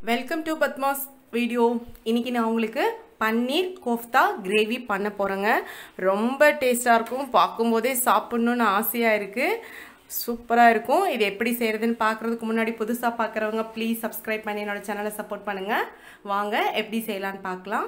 welcome to Padma's video இன்னைக்கு நான் உங்களுக்கு பன்னீர் கோஃப்தா கிரேவி பண்ண போகிறேங்க ரொம்ப டேஸ்ட்டாக இருக்கும் பார்க்கும்போதே சாப்பிட்ணுன்னு ஆசையாக இருக்குது சூப்பராக இருக்கும் இது எப்படி செய்கிறதுன்னு பார்க்குறதுக்கு முன்னாடி புதுசாக பார்க்குறவங்க ப்ளீஸ் சப்ஸ்கிரைப் பண்ணி என்னோட சேனலை சப்போர்ட் பண்ணுங்கள் வாங்க எப்படி செய்யலான்னு பார்க்கலாம்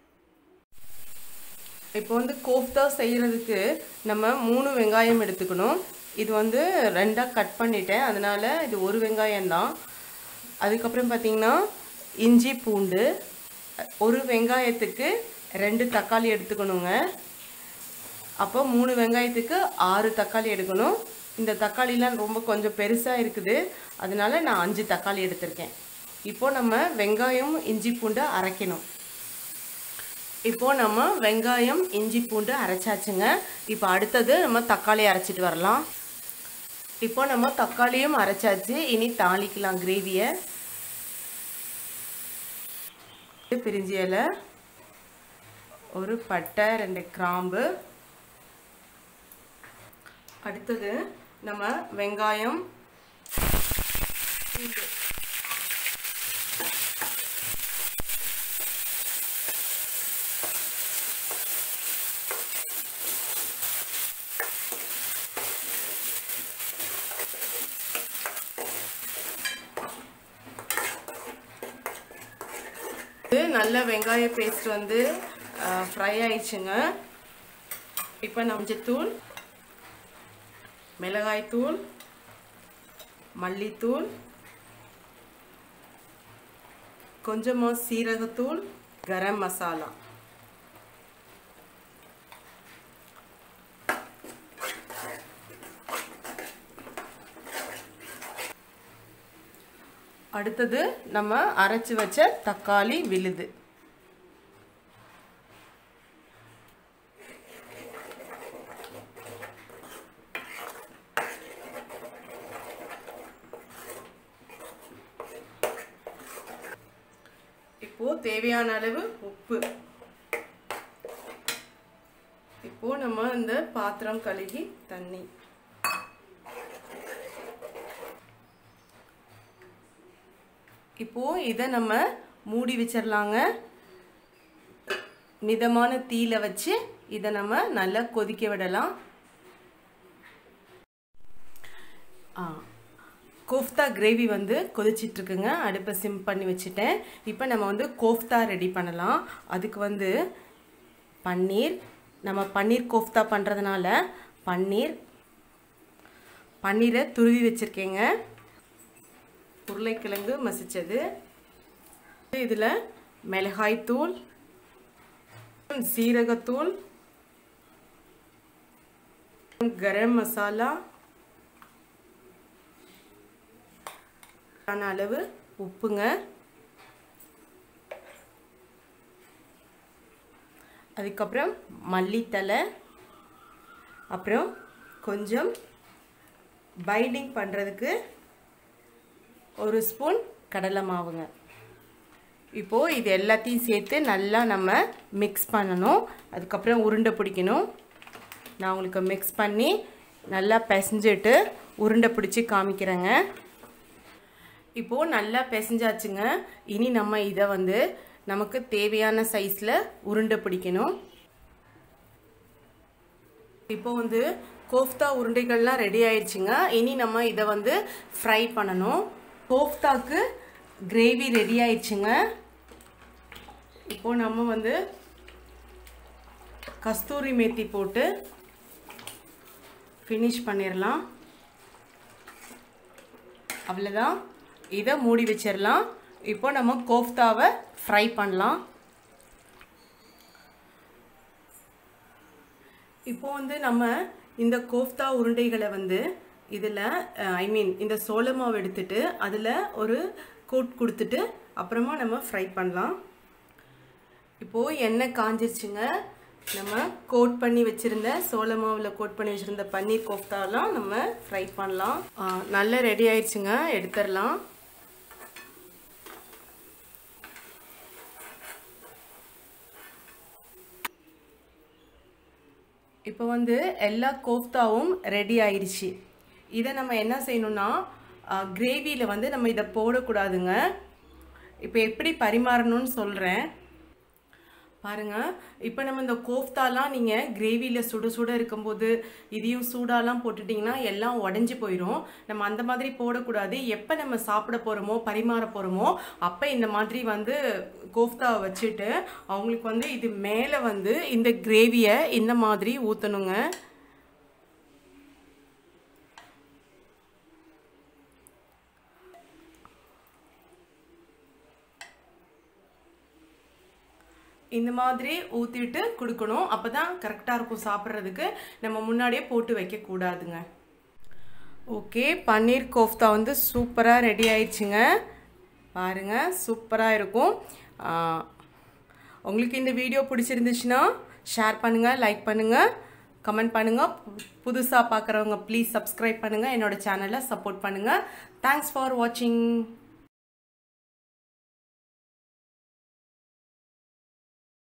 இப்போ வந்து கோஃப்தா செய்கிறதுக்கு நம்ம மூணு வெங்காயம் எடுத்துக்கணும் இது வந்து ரெண்டாக கட் பண்ணிட்டேன் அதனால் இது ஒரு வெங்காயம் தான் அதுக்கப்புறம் பார்த்திங்கன்னா இஞ்சி பூண்டு ஒரு வெங்காயத்துக்கு ரெண்டு தக்காளி எடுத்துக்கணுங்க அப்போ மூணு வெங்காயத்துக்கு ஆறு தக்காளி எடுக்கணும் இந்த தக்காளிலாம் ரொம்ப கொஞ்சம் பெருசாக இருக்குது அதனால நான் அஞ்சு தக்காளி எடுத்திருக்கேன் இப்போது நம்ம வெங்காயம் இஞ்சி பூண்டு அரைக்கணும் இப்போது நம்ம வெங்காயம் இஞ்சி பூண்டு அரைச்சாச்சுங்க இப்போ அடுத்தது நம்ம தக்காளி அரைச்சிட்டு வரலாம் இப்போ நம்ம தக்காளியும் அரைச்சாச்சு இனி தாளிக்கலாம் கிரேவியை பிரிஞ்சி இலை ஒரு பட்டை ரெண்டு கிராம்பு அடுத்தது நம்ம வெங்காயம் பூண்டு நல்ல வெங்காய பேஸ்ட் வந்து ஃப்ரை ஆயிடுச்சுங்க இப்போ மஞ்சத்தூள் மிளகாய்த்தூள் மல்லித்தூள் கொஞ்சமாக சீரகத்தூள் கரம் மசாலா அடுத்தது நம்ம அரைச்சி வச்ச தக்காளி விழுது இப்போ தேவையான அளவு உப்பு இப்போ நம்ம இந்த பாத்திரம் கழுகி தண்ணி இப்போ இதை நம்ம மூடி வச்சிடலாங்க மிதமான தீயில வச்சு இதை நம்ம நல்லா கொதிக்க விடலாம் கோஃப்தா கிரேவி வந்து கொதிச்சிட்ருக்குங்க அடுப்பை சிம் பண்ணி வச்சுட்டேன் இப்போ நம்ம வந்து கோஃப்தா ரெடி பண்ணலாம் அதுக்கு வந்து பன்னீர் நம்ம பன்னீர் கோஃப்தா பண்ணுறதுனால பன்னீர் பன்னீரை துருவி வச்சுருக்கேங்க உருளைக்கிழங்கு மசிச்சது இதில் மிளகாய்த்தூள் சீரகத்தூள் கரம் மசாலா அளவு உப்புங்க அதுக்கப்புறம் மல்லித்தலை அப்புறம் கொஞ்சம் பைண்டிங் பண்ணுறதுக்கு ஒரு ஸ்பூன் கடலை மாவுங்க இப்போது இது எல்லாத்தையும் சேர்த்து நல்லா நம்ம மிக்ஸ் பண்ணணும் அதுக்கப்புறம் உருண்டை பிடிக்கணும் நான் உங்களுக்கு மிக்ஸ் பண்ணி நல்லா பிசைஞ்சிட்டு உருண்டை பிடிச்சி காமிக்கிறேங்க இப்போது நல்லா பிசைஞ்சாச்சுங்க இனி நம்ம இதை வந்து நமக்கு தேவையான சைஸில் உருண்டை பிடிக்கணும் இப்போ வந்து கோஃப்தா உருண்டைகள்லாம் ரெடி ஆயிடுச்சுங்க இனி நம்ம இதை வந்து ஃப்ரை பண்ணணும் கோஃப்தாக்கு கிரேவி ரெடி ஆயிடுச்சுங்க இப்போது நம்ம வந்து கஸ்தூரி மேத்தி போட்டு ஃபினிஷ் பண்ணிடலாம் அவ்வளோதான் இதை மூடி வச்சிடலாம் இப்போ நம்ம கோஃப்தாவை ஃப்ரை பண்ணலாம் இப்போ வந்து நம்ம இந்த கோஃப்தா உருண்டைகளை வந்து இதில் ஐ மீன் இந்த சோள மாவு எடுத்துட்டு அதில் ஒரு கோட் கொடுத்துட்டு அப்புறமா நம்ம ஃப்ரை பண்ணலாம் இப்போது எண்ணெய் காஞ்சிருச்சுங்க நம்ம கோட் பண்ணி வச்சுருந்த சோள மாவில் கோட் பண்ணி வச்சுருந்த பன்னீர் கோஃப்தாலாம் நம்ம ஃப்ரை பண்ணலாம் நல்லா ரெடி ஆயிடுச்சுங்க எடுத்துடலாம் இப்போ வந்து எல்லா கோஃப்தாவும் ரெடி ஆயிடுச்சு இதை நம்ம என்ன செய்யணும்னா கிரேவியில் வந்து நம்ம இதை போடக்கூடாதுங்க இப்போ எப்படி பரிமாறணும்னு சொல்கிறேன் பாருங்க இப்போ நம்ம இந்த கோஃப்தாலாம் நீங்கள் கிரேவியில் சுட சுட இருக்கும்போது இதையும் சூடாலாம் போட்டுட்டிங்கன்னா எல்லாம் உடஞ்சி போயிடும் நம்ம அந்த மாதிரி போடக்கூடாது எப்போ நம்ம சாப்பிட போகிறோமோ பரிமாற போகிறோமோ அப்போ இந்த மாதிரி வந்து கோஃப்தாவை வச்சுட்டு அவங்களுக்கு வந்து இது மேலே வந்து இந்த கிரேவியை இந்த மாதிரி ஊற்றணுங்க இந்த மாதிரி ஊற்றிட்டு கொடுக்கணும் அப்போ தான் கரெக்டாக இருக்கும் சாப்பிட்றதுக்கு நம்ம முன்னாடியே போட்டு வைக்கக்கூடாதுங்க ஓகே பன்னீர் கோஃப்தா வந்து சூப்பராக ரெடி ஆயிடுச்சுங்க பாருங்கள் சூப்பராக இருக்கும் உங்களுக்கு இந்த வீடியோ பிடிச்சிருந்துச்சுன்னா ஷேர் பண்ணுங்கள் லைக் பண்ணுங்கள் கமெண்ட் பண்ணுங்கள் புதுசாக பார்க்குறவங்க ப்ளீஸ் சப்ஸ்கிரைப் பண்ணுங்கள் என்னோட சேனலை சப்போர்ட் பண்ணுங்கள் தேங்க்ஸ் ஃபார் வாட்சிங்